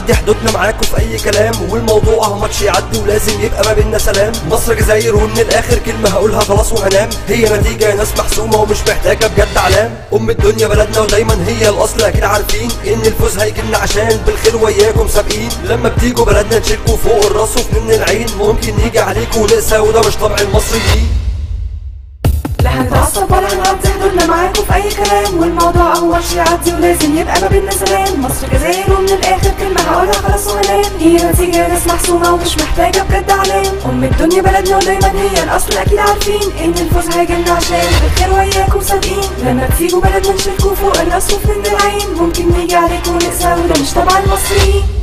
نعدي حدودنا معاكم في اي كلام والموضوع اهو ماتش يعدي ولازم يبقى ما بينا سلام مصر جزاير ومن الاخر كلمه هقولها خلاص وهنام هي نتيجه يا ناس محسومه ومش محتاجه بجد علام ام الدنيا بلدنا ودايما هي الاصل اكيد عارفين ان الفوز هيجيلنا عشان بالخير وياكم سابقين لما بتيجوا بلدنا نشيلكوا فوق الراس وفي العين ممكن نيجي عليكوا ونقسى وده مش طبع المصريين لا هنتعصب ولا هنعدي حدودنا معاكم في اي كلام والموضوع هو مش يعدي ولازم يبقى ما بينا سلام مصر جزاير ومن الاخر كلمه هقولها خلاص وهنام هي نتيجه ناس محسومه ومش محتاجه بجد علام ام الدنيا بلدنا ودايما هي الاصل اكيد عارفين ان الفوز هيجيلنا عشان بالخير وياكم سابقين لما بتيجوا بلدنا نشيلكوا فوق الراس وفي العين ممكن نيجي عليكم ونقسى وده مش تبع المصريين